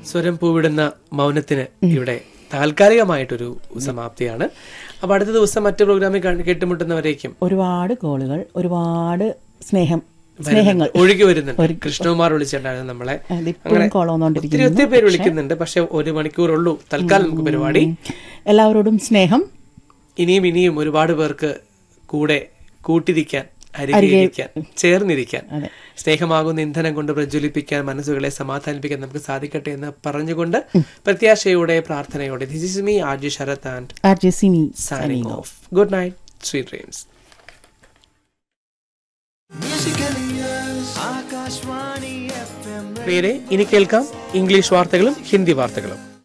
സ്വരം പൂവിടുന്ന മൗനത്തിന് ഇവിടെ താൽക്കാലികമായിട്ടൊരു സമാപ്തിയാണ് അപ്പൊ അടുത്ത ദിവസം മറ്റു പ്രോഗ്രാമിൽ കണ്ട് കേട്ടുമുട്ടുന്നവരേക്കും ഒരുപാട് കോളുകൾ ഒരുപാട് സ്നേഹം സ്നേഹങ്ങൾ ഒഴുകി വരുന്നുണ്ട് കൃഷ്ണകുമാർ വിളിച്ചിട്ടുണ്ടായിരുന്നു നമ്മളെ അതിപ്പോഴും കോൾ ഒത്തിരി വന്നുകൊണ്ടിരിക്കുന്നു ഒത്തിരി പേര് വിളിക്കുന്നുണ്ട് പക്ഷെ ഒരു മണിക്കൂറുള്ളൂ തൽക്കാലം നമുക്ക് പരിപാടി എല്ലാവരോടും സ്നേഹം ഇനിയും ഇനിയും ഒരുപാട് പേർക്ക് കൂടെ കൂട്ടിരിക്കാൻ അരികെയിരിക്കാൻ ചേർന്നിരിക്കാൻ അതെ. സ്നേഹമാകുന്ന ഇന്ധനം കൊണ്ട് പ്രജ്വലിപ്പിക്കാൻ മനസ്സുകളെ സമാധാനിപ്പിക്കാൻ നമുക്ക് സാധിക്കട്ടെ എന്ന് പറഞ്ഞുകൊണ്ട് പ്രത്യാശയോടെ പ്രാർത്ഥനയോടെ this is me R J Sharath and R J Sini signing off good night sweet dreams പേരെ ഇനി കേൾക്കാം ഇംഗ്ലീഷ് വാർത്തകളും ഹിന്ദി വാർത്തകളും